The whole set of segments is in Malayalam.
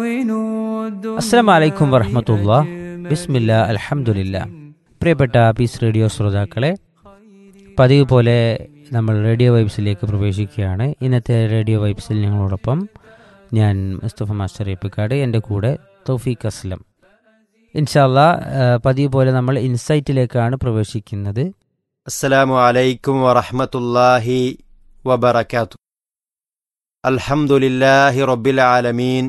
അസ്സാം വലൈക്കും വറഹമത്തുള്ള ബിസ്മില്ല അലഹമുല്ല പ്രിയപ്പെട്ട പീസ് റേഡിയോ ശ്രോതാക്കളെ പതിവ് പോലെ നമ്മൾ റേഡിയോ വൈബ്സിലേക്ക് പ്രവേശിക്കുകയാണ് ഇന്നത്തെ റേഡിയോ വൈബ്സിൽ ഞങ്ങളോടൊപ്പം ഞാൻ മുസ്തഫ മാസ്റ്റർ ഏപ്പിക്കാട് എൻ്റെ കൂടെ തൗഫീഖ് അസ്ലം ഇൻഷാല്ല പതിവ് പോലെ നമ്മൾ ഇൻസൈറ്റിലേക്കാണ് പ്രവേശിക്കുന്നത് السلام عليكم ورحمة الله وبركاته الحمد لله رب العالمين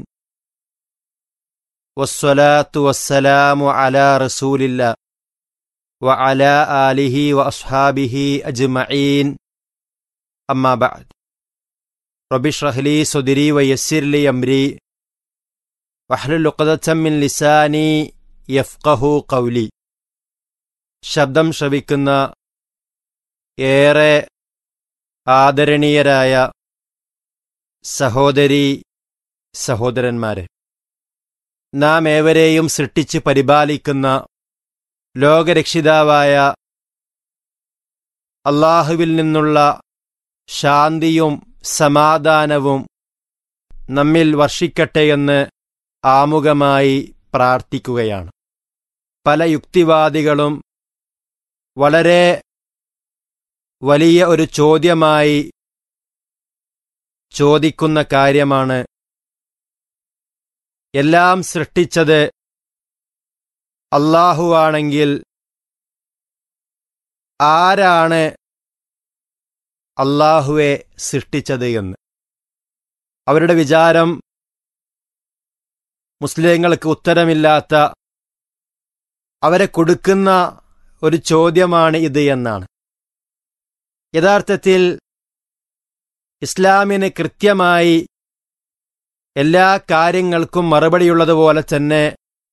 والصلاة والسلام على رسول الله وعلى آله وأصحابه أجمعين أما بعد رب اشرح لي صدري ويسر لي أمري واحلل عقدة من لساني يفقه قولي ശബ്ദം ശ്രവിക്കുന്ന ഏറെ ആദരണീയരായ സഹോദരി സഹോദരന്മാരെ നാം ഏവരെയും സൃഷ്ടിച്ച് പരിപാലിക്കുന്ന ലോകരക്ഷിതാവായ അള്ളാഹുവിൽ നിന്നുള്ള ശാന്തിയും സമാധാനവും നമ്മിൽ വർഷിക്കട്ടെയെന്ന് ആമുഖമായി പ്രാർത്ഥിക്കുകയാണ് പല യുക്തിവാദികളും വളരെ വലിയ ഒരു ചോദ്യമായി ചോദിക്കുന്ന കാര്യമാണ് എല്ലാം സൃഷ്ടിച്ചത് അള്ളാഹുവാണെങ്കിൽ ആരാണ് അള്ളാഹുവെ സൃഷ്ടിച്ചത് എന്ന് അവരുടെ വിചാരം മുസ്ലിങ്ങൾക്ക് ഉത്തരമില്ലാത്ത അവരെ കൊടുക്കുന്ന ഒരു ചോദ്യമാണ് ഇത് എന്നാണ് യഥാർത്ഥത്തിൽ ഇസ്ലാമിന് കൃത്യമായി എല്ലാ കാര്യങ്ങൾക്കും മറുപടിയുള്ളതുപോലെ തന്നെ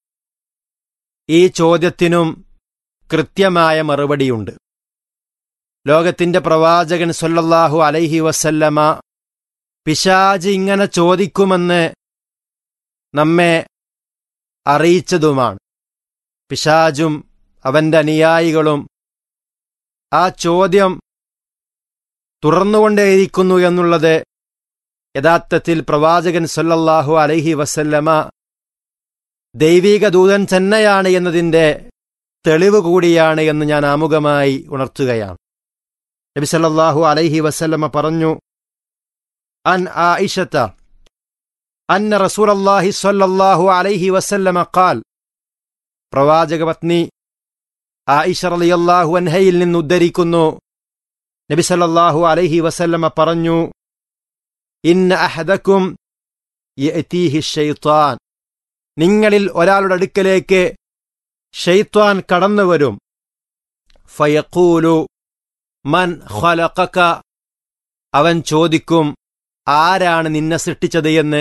ഈ ചോദ്യത്തിനും കൃത്യമായ മറുപടിയുണ്ട് ലോകത്തിന്റെ പ്രവാചകൻ സൊല്ലാഹു അലൈഹി വസല്ലമ പിശാജ് ഇങ്ങനെ ചോദിക്കുമെന്ന് നമ്മെ അറിയിച്ചതുമാണ് പിശാജും അവന്റെ അനുയായികളും ആ ചോദ്യം തുറന്നുകൊണ്ടേയിരിക്കുന്നു എന്നുള്ളത് യഥാർത്ഥത്തിൽ പ്രവാചകൻ സൊല്ലല്ലാഹു അലൈഹി വസല്ലമ ദൈവിക ദൂതൻ തന്നെയാണ് എന്നതിൻ്റെ തെളിവ് കൂടിയാണ് എന്ന് ഞാൻ ആമുഖമായി ഉണർത്തുകയാണ് നബി സല്ലല്ലാഹു അലൈഹി വസല്ലമ പറഞ്ഞു അൻ ആയിഷത്ത അന്ന റസൂലല്ലാഹി സ്വല്ലല്ലാഹു അലൈഹി വസല്ലമ ഖാൽ പ്രവാചക പത്നി ആയിഷ റളിയല്ലാഹു അൻഹയിൽ നിന്ന് ഉദ്ധരിക്കുന്നു നബി സല്ലല്ലാഹു അലൈഹി വസല്ലമ പറഞ്ഞു ഇന്ന അഹദക്കും യഅതീഹി ഷൈത്താൻ നിങ്ങളിൽ ഒരാളുടെ അടുക്കലേക്ക് ഷെയ്ത്വാൻ കടന്നു വരും ഫയഖൂലു മൻ ഖലഖക അവൻ ചോദിക്കും ആരാണ് നിന്നെ സൃഷ്ടിച്ചത് എന്ന്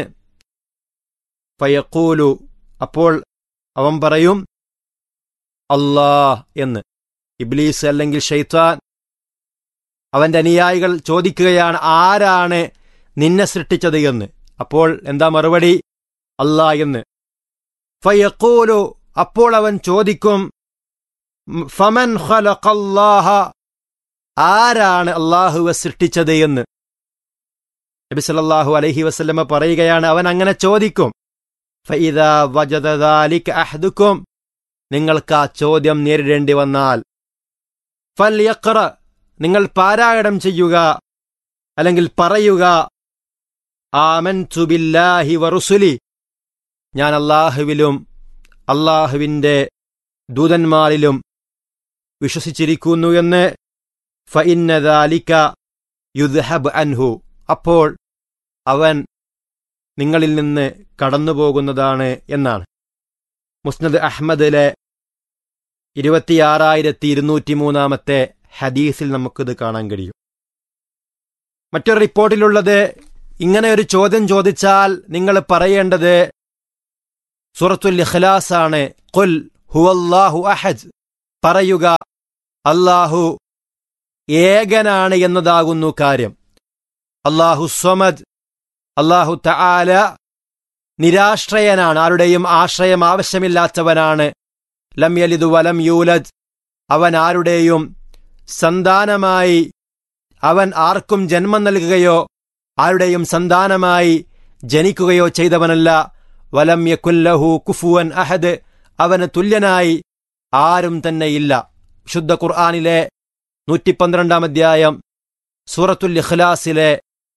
ഫയഖൂലു അപ്പോൾ അവൻ പറയും അല്ലാ എന്ന് ഇബ്ലീസ് അല്ലെങ്കിൽ ഷെയ്ത്താൻ അവന്റെ അനുയായികൾ ചോദിക്കുകയാണ് ആരാണ് നിന്നെ സൃഷ്ടിച്ചത് എന്ന് അപ്പോൾ എന്താ മറുപടി അല്ലാ എന്ന് ഫയഖൂലു അപ്പോൾ അവൻ ചോദിക്കും ഫമൻ ഖലഖല്ലാഹ ആരാണ് അള്ളാഹുവെ സൃഷ്ടിച്ചത് എന്ന് നബി സല്ലല്ലാഹു അലൈഹി വസല്ലമ പറയുകയാണ് അവൻ അങ്ങനെ ചോദിക്കും ഫഇദാ വജദ ദാലിക അഹദുക്കും നിങ്ങൾക്ക് ആ ചോദ്യം നേരിടേണ്ടി വന്നാൽ ഫൽ യഖ്റ നിങ്ങൾ പാരായണം ചെയ്യുക അല്ലെങ്കിൽ പറയുക ആമൻ ബില്ലാഹി വറുസുലി ഞാൻ അള്ളാഹുവിലും അള്ളാഹുവിൻ്റെ ദൂതന്മാരിലും വിശ്വസിച്ചിരിക്കുന്നു എന്ന് ഫഇന്നദാലിക യുദ്ഹബ് അൻഹു അപ്പോൾ അവൻ നിങ്ങളിൽ നിന്ന് കടന്നുപോകുന്നതാണ് എന്നാണ് മുസ്നദ് അഹമ്മദിലെ ഇരുപത്തിയാറായിരത്തി ഇരുന്നൂറ്റി മൂന്നാമത്തെ ഹദീസിൽ നമുക്കിത് കാണാൻ കഴിയും മറ്റൊരു റിപ്പോർട്ടിലുള്ളത് ഇങ്ങനെ ഒരു ചോദ്യം ചോദിച്ചാൽ നിങ്ങൾ പറയേണ്ടത് സൂറത്തുൽ ഇഖ്ലാസ് ആണ് ഖുൽ ഹുവല്ലാഹു അഹദ് പറയുക അല്ലാഹു ഏകനാണ് എന്നതാകുന്നു കാര്യം അല്ലാഹു സ്വമദ് അല്ലാഹു തആല നിരാശ്രയനാണ് ആരുടെയും ആശ്രയം ആവശ്യമില്ലാത്തവനാണ് ലം യലിദ് വലം യൂലദ് അവൻ ആരുടെയും സന്താനമായി അവൻ ആർക്കും ജന്മം നൽകുകയോ ആരുടെയും സന്താനമായി ജനിക്കുകയോ ചെയ്തവനല്ല വലം യക്കുല്ലഹു കുഫുവൻ അഹദ് അവന് തുല്യനായി ആരും തന്നെയില്ല ശുദ്ധ ഖുർആാനിലെ നൂറ്റി പന്ത്രണ്ടാം അധ്യായം സൂറത്തുൽ ഇഖ്ലാസിലെ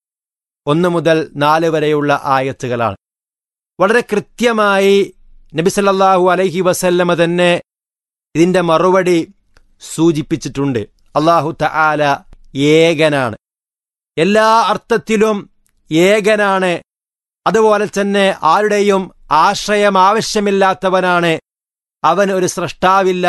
ഒന്ന് മുതൽ നാല് വരെയുള്ള ആയത്തുകളാണ് വളരെ കൃത്യമായി നബിസല്ലാഹു അലൈഹി വസല്ലമ തന്നെ ഇതിന്റെ മറുപടി സൂചിപ്പിച്ചിട്ടുണ്ട് അള്ളാഹു തആല ഏകനാണ് എല്ലാ അർത്ഥത്തിലും ഏകനാണ് അതുപോലെ തന്നെ ആരുടെയും ആശ്രയം ആവശ്യമില്ലാത്തവനാണ് അവൻ ഒരു സൃഷ്ടാവില്ല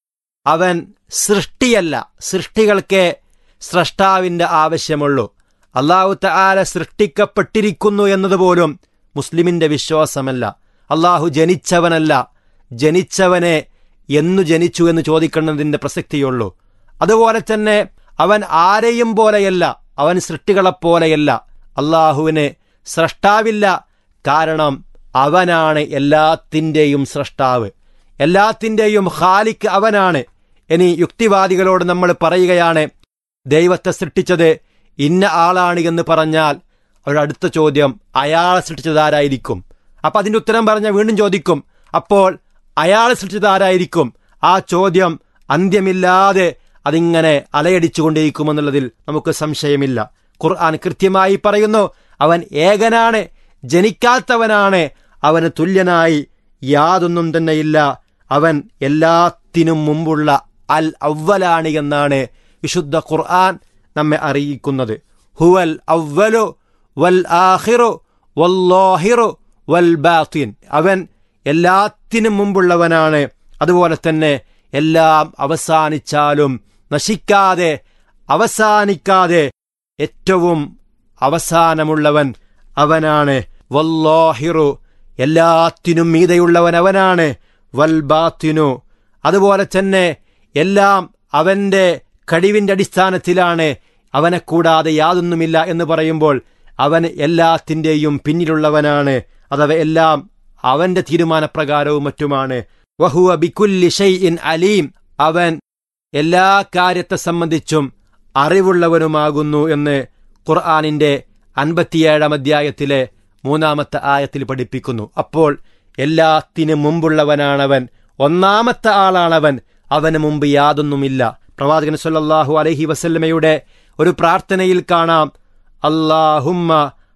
അവൻ സൃഷ്ടിയല്ല സൃഷ്ടികൾക്ക് സ്രഷ്ടാവിന്റെ ആവശ്യമുള്ളൂ അള്ളാഹു തആല സൃഷ്ടിക്കപ്പെട്ടിരിക്കുന്നു എന്നതുപോലും മുസ്ലിമിന്റെ വിശ്വാസമല്ല അള്ളാഹു ജനിച്ചവനല്ല ജനിച്ചവനെ എന്നു ജനിച്ചു എന്ന് ചോദിക്കുന്നതിന്റെ പ്രസക്തിയുള്ളൂ അതുപോലെ തന്നെ അവൻ ആരെയും പോലെയല്ല അവൻ സൃഷ്ടികളെപ്പോലെയല്ല അള്ളാഹുവിന് സ്രഷ്ടാവില്ല കാരണം അവനാണ് എല്ലാത്തിൻ്റെയും സ്രഷ്ടാവ് എല്ലാത്തിൻ്റെയും ഖാലിക്ക് അവനാണ് ഇനി യുക്തിവാദികളോട് നമ്മൾ പറയുകയാണ് ദൈവത്തെ സൃഷ്ടിച്ചത് ഇന്ന ആളാണ് എന്ന് പറഞ്ഞാൽ അവരുടെ അടുത്ത ചോദ്യം അയാളെ സൃഷ്ടിച്ചത് ആരായിരിക്കും അപ്പൊ അതിന്റെ ഉത്തരം പറഞ്ഞാൽ വീണ്ടും ചോദിക്കും അപ്പോൾ അയാളെ സൃഷ്ടിച്ചത് ആരായിരിക്കും ആ ചോദ്യം അന്ത്യമില്ലാതെ അതിങ്ങനെ അലയടിച്ചുകൊണ്ടിരിക്കുമെന്നുള്ളതിൽ നമുക്ക് സംശയമില്ല ഖുർആൻ കൃത്യമായി പറയുന്നു അവൻ ഏകനാണ് ജനിക്കാത്തവനാണ് അവന് തുല്യനായി യാതൊന്നും തന്നെയില്ല അവൻ എല്ലാത്തിനും മുമ്പുള്ള അൽ അവലാണ് എന്നാണ് വിശുദ്ധ ഖുർആൻ നമ്മെ അറിയിക്കുന്നത് ഹുവൽ അവലു വൽ ആഹിറു വല്ലാഹിറു വൽ ബാത്തിൻ അവൻ എല്ലാത്തിനും മുമ്പുള്ളവനാണ് അതുപോലെ തന്നെ എല്ലാം അവസാനിച്ചാലും നശിക്കാതെ അവസാനിക്കാതെ ഏറ്റവും അവസാനമുള്ളവൻ അവനാണ് വല്ലാഹിറു എല്ലാത്തിനും മീതയുള്ളവൻ അവനാണ് വൽബാത്തിനു അതുപോലെ തന്നെ എല്ലാം അവന്റെ കഴിവിന്റെ അടിസ്ഥാനത്തിലാണ് അവനെ കൂടാതെ യാതൊന്നുമില്ല എന്ന് പറയുമ്പോൾ അവൻ എല്ലാത്തിൻ്റെയും പിന്നിലുള്ളവനാണ് അഥവാ എല്ലാം അവന്റെ തീരുമാനപ്രകാരവും മറ്റുമാണ് വഹുവ ബിക്കുല്ലി ഷൈഇൻ അലീം അവൻ എല്ലാ കാര്യത്തെ സംബന്ധിച്ചും അറിവുള്ളവനുമാകുന്നു എന്ന് ഖുർആാനിന്റെ അൻപത്തിയേഴാം അധ്യായത്തിലെ മൂന്നാമത്തെ ആയത്തിൽ പഠിപ്പിക്കുന്നു അപ്പോൾ എല്ലാത്തിനും മുമ്പുള്ളവനാണവൻ ഒന്നാമത്തെ ആളാണവൻ അവന് മുമ്പ് യാതൊന്നുമില്ല പ്രവാചകൻ സല്ലല്ലാഹു അലൈഹി വസല്ലമയുടെ ഒരു പ്രാർത്ഥനയിൽ കാണാം അല്ലാഹുമ്മ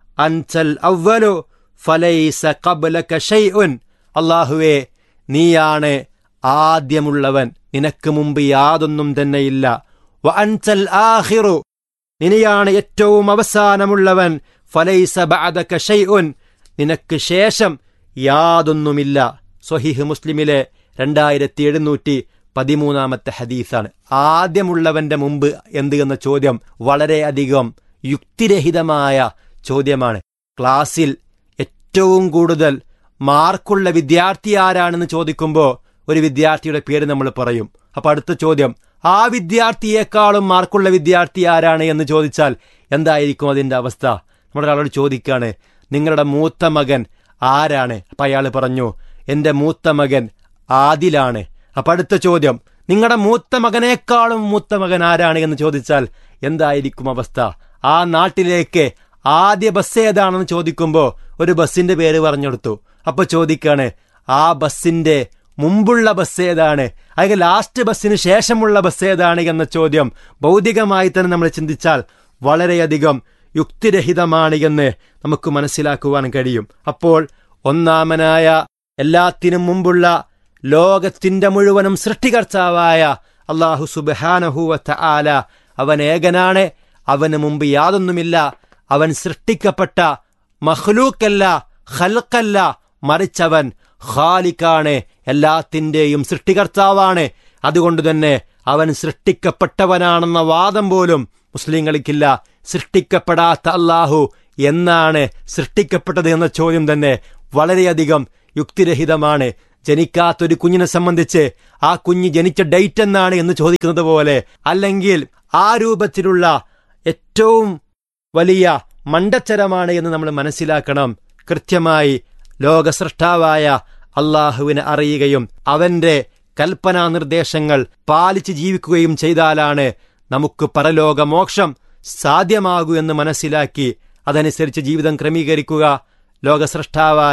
അൻസൽ അവ്വലു ഫലൈസ ഖബ്ലക ഷൈഉൻ അല്ലാഹുവേ നീയാണ് ആദ്യമുള്ളവൻ നിനക്ക് മുമ്പ് യാതൊന്നും തന്നെയില്ല വ അൻസൽ ആഖിറു നിനെയാണ് ഏറ്റവും അവസാനമുള്ളവൻ ഫലൈസ ബഅദക ഷൈഉൻ നിനക്ക് ശേഷം യാതൊന്നുമില്ല സ്വഹീഹ് മുസ്ലിമിലെ രണ്ടായിരത്തി എഴുന്നൂറ്റി പതിമൂന്നാമത്തെ ഹദീസാണ് ആദ്യമുള്ളവന്റെ മുമ്പ് എന്ത് എന്ന ചോദ്യം വളരെയധികം യുക്തിരഹിതമായ ചോദ്യമാണ് ക്ലാസ്സിൽ ഏറ്റവും കൂടുതൽ മാർക്കുള്ള വിദ്യാർത്ഥി ആരാണെന്ന് ചോദിക്കുമ്പോൾ ഒരു വിദ്യാർത്ഥിയുടെ പേര് നമ്മൾ പറയും അപ്പൊ അടുത്ത ചോദ്യം ആ വിദ്യാർത്ഥിയെക്കാളും മാർക്കുള്ള വിദ്യാർത്ഥി ആരാണ് എന്ന് ചോദിച്ചാൽ എന്തായിരിക്കും അതിന്റെ അവസ്ഥ നമ്മുടെ ഒരാളോട് ചോദിക്കാണ് നിങ്ങളുടെ മൂത്ത മകൻ ആരാണ് അപ്പൊ അയാൾ പറഞ്ഞു എന്റെ മൂത്ത മകൻ ആദിലാണ് അപ്പൊ അടുത്ത ചോദ്യം നിങ്ങളുടെ മൂത്ത മകനേക്കാളും മൂത്ത മകൻ ആരാണ് എന്ന് ചോദിച്ചാൽ എന്തായിരിക്കും അവസ്ഥ ആ നാട്ടിലേക്ക് ആദ്യ ബസ് ഏതാണെന്ന് ചോദിക്കുമ്പോൾ ഒരു ബസ്സിന്റെ പേര് പറഞ്ഞെടുത്തു അപ്പൊ ചോദിക്കാണ് ആ ബസ്സിന്റെ മുമ്പുള്ള ബസ് ഏതാണ് അല്ലെങ്കിൽ ലാസ്റ്റ് ബസ്സിന് ശേഷമുള്ള ബസ് ഏതാണ് എന്ന ചോദ്യം ഭൗതികമായി തന്നെ നമ്മൾ ചിന്തിച്ചാൽ വളരെയധികം യുക്തിരഹിതമാണ് എന്ന് നമുക്ക് മനസ്സിലാക്കുവാൻ കഴിയും അപ്പോൾ ഒന്നാമനായ എല്ലാത്തിനും മുമ്പുള്ള ലോകത്തിന്റെ മുഴുവനും സൃഷ്ടികർത്താവായ അള്ളാഹു സുബാനഹുവത്ത ആല അവൻ ഏകനാണ് അവന് മുമ്പ് യാതൊന്നുമില്ല അവൻ സൃഷ്ടിക്കപ്പെട്ട മഹ്ലൂക്കല്ല ഖൽക്കല്ല മറിച്ചവൻ ഖാലിക്കാണ് എല്ലാത്തിൻ്റെയും സൃഷ്ടികർത്താവാണ് അതുകൊണ്ട് തന്നെ അവൻ സൃഷ്ടിക്കപ്പെട്ടവനാണെന്ന വാദം പോലും മുസ്ലിങ്ങൾക്കില്ല സൃഷ്ടിക്കപ്പെടാത്ത അള്ളാഹു എന്നാണ് സൃഷ്ടിക്കപ്പെട്ടത് എന്ന ചോദ്യം തന്നെ വളരെയധികം യുക്തിരഹിതമാണ് ജനിക്കാത്തൊരു കുഞ്ഞിനെ സംബന്ധിച്ച് ആ കുഞ്ഞ് ജനിച്ച ഡേറ്റ് എന്നാണ് എന്ന് ചോദിക്കുന്നത് പോലെ അല്ലെങ്കിൽ ആ രൂപത്തിലുള്ള ഏറ്റവും വലിയ മണ്ടച്ചരമാണ് എന്ന് നമ്മൾ മനസ്സിലാക്കണം കൃത്യമായി ലോകസൃഷ്ടാവായ അള്ളാഹുവിനെ അറിയുകയും അവന്റെ കൽപ്പനാ നിർദ്ദേശങ്ങൾ പാലിച്ച് ജീവിക്കുകയും ചെയ്താലാണ് നമുക്ക് പരലോകമോക്ഷം സാധ്യമാകൂ എന്ന് മനസ്സിലാക്കി അതനുസരിച്ച് ജീവിതം ക്രമീകരിക്കുക ലോകസൃഷ്ടാവായ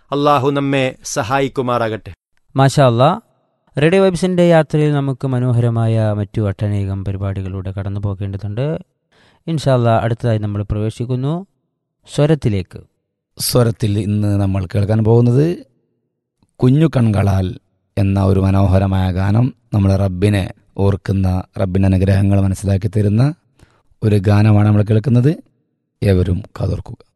അള്ളാഹു നമ്മെ സഹായിക്കുമാറാകട്ടെ മാഷാ അല്ലാ റേഡിയോ വൈബ്സിൻ്റെ യാത്രയിൽ നമുക്ക് മനോഹരമായ മറ്റു ഒട്ടനേകം പരിപാടികളിലൂടെ കടന്നു പോകേണ്ടതുണ്ട് ഇൻഷാല്ല അടുത്തതായി നമ്മൾ പ്രവേശിക്കുന്നു സ്വരത്തിലേക്ക് സ്വരത്തിൽ ഇന്ന് നമ്മൾ കേൾക്കാൻ പോകുന്നത് കുഞ്ഞു കൺകളാൽ എന്ന ഒരു മനോഹരമായ ഗാനം നമ്മുടെ റബ്ബിനെ ഓർക്കുന്ന റബ്ബിൻ്റെ അനുഗ്രഹങ്ങൾ മനസ്സിലാക്കി തരുന്ന ഒരു ഗാനമാണ് നമ്മൾ കേൾക്കുന്നത് ഏവരും കാതോർക്കുക